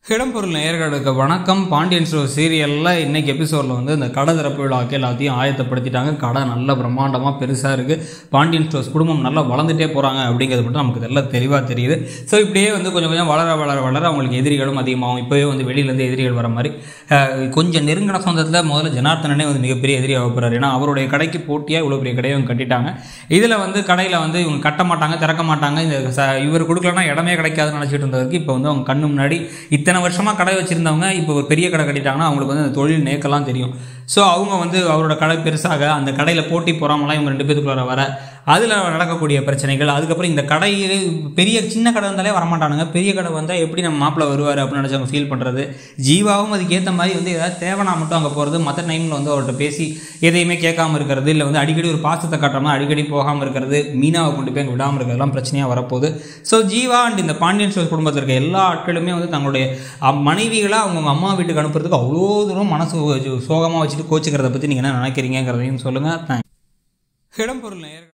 இடம்பொருள் நேயர்களுக்கு வணக்கம் பாண்டியன் ஷோ சீரியலில் இன்னைக்கு எபிசோடில் வந்து இந்த கடை திறப்பு விழாக்கு எல்லாத்தையும் ஆயத்தப்படுத்திட்டாங்க கடை நல்ல பிரம்மாண்டமாக பெருசாக இருக்குது பாண்டியன் ஸ்டோர்ஸ் குடும்பம் நல்லா வளர்ந்துட்டே போகிறாங்க அப்படிங்கிறது மட்டும் நமக்கு எல்லாம் தெளிவாக தெரியுது ஸோ இப்படியே வந்து கொஞ்சம் கொஞ்சம் வளர வளர வளர அவங்களுக்கு எதிரிகளும் அதிகமாகும் இப்போவே வந்து வெளியிலேருந்து எதிரிகள் வர மாதிரி அஹ், கொஞ்சம் நெருங்கின சொந்தத்தில் முதல்ல ஜனார்த்தனனே வந்து மிகப்பெரிய எதிரி ஆகப்படுறாரு ஏன்னா அவருடைய கடைக்கு போட்டியாக இவ்வளோ பெரிய கடையை இவங்க கட்டிட்டாங்க இதில் வந்து கடையில் வந்து இவங்க கட்ட மாட்டாங்க திறக்க மாட்டாங்க இந்த ச- இவர் கொடுக்கலன்னா இடமே கிடைக்காதுன்னு நினச்சிட்டு இருந்தவருக்கு இப்போ வந்து அவங்க கண்ணு முன்னாடி இத்தனை வருஷமாக கடை வச்சுருந்தவங்க இப்போ ஒரு பெரிய கடை கட்டிட்டாங்கன்னா அவங்களுக்கு வந்து அந்த தொழில் நேக்கெல்லாம் தெரியும் ஸோ அவங்க வந்து அவரோட கடை பெருசாக அந்த கடையில் போட்டி போகிறாமலாம் இவங்க ரெண்டு பேத்துக்குள்ளார வர அதில் நடக்கக்கூடிய பிரச்சனைகள் அதுக்கப்புறம் இந்த கடையில் பெரிய சின்ன கடை இருந்தாலே வரமாட்டானுங்க பெரிய கடை வந்தால் எப்படி நம்ம மாப்பிள்ளை வருவார் அப்படின்னு நினச்சி அவங்க ஃபீல் பண்ணுறது ஜீவாவும் அதுக்கேற்ற மாதிரி வந்து ஏதாவது தேவைனா மட்டும் அங்கே போகிறது மற்ற டைமில் வந்து அவர்கிட்ட பேசி எதையுமே கேட்காம இருக்கிறது இல்லை வந்து அடிக்கடி ஒரு பாசத்தை காட்டாமல் அடிக்கடி போகாமல் இருக்கிறது மீனாவை கொண்டு போய் அங்கே விடாமல் இருக்கிறதெல்லாம் பிரச்சனையாக வரப்போகுது ஸோ ஜீவா அண்ட் இந்த பாண்டியன் ஸ்டோர்ஸ் குடும்பத்தில் இருக்க எல்லா ஆட்களுமே வந்து தங்களுடைய அம்- மனைவிகளை அவங்கவுங்க அம்மா வீட்டுக்கு அனுப்புறதுக்கு அவ்வளோ தூரம் மனசு சோகமாக வச்சுட்டு கோச்சிக்கிறத பற்றி நீங்கள் என்ன நினைக்கிறீங்கிறதையும் சொல்லுங்கள் இடம்பொருள் நேயர்கள்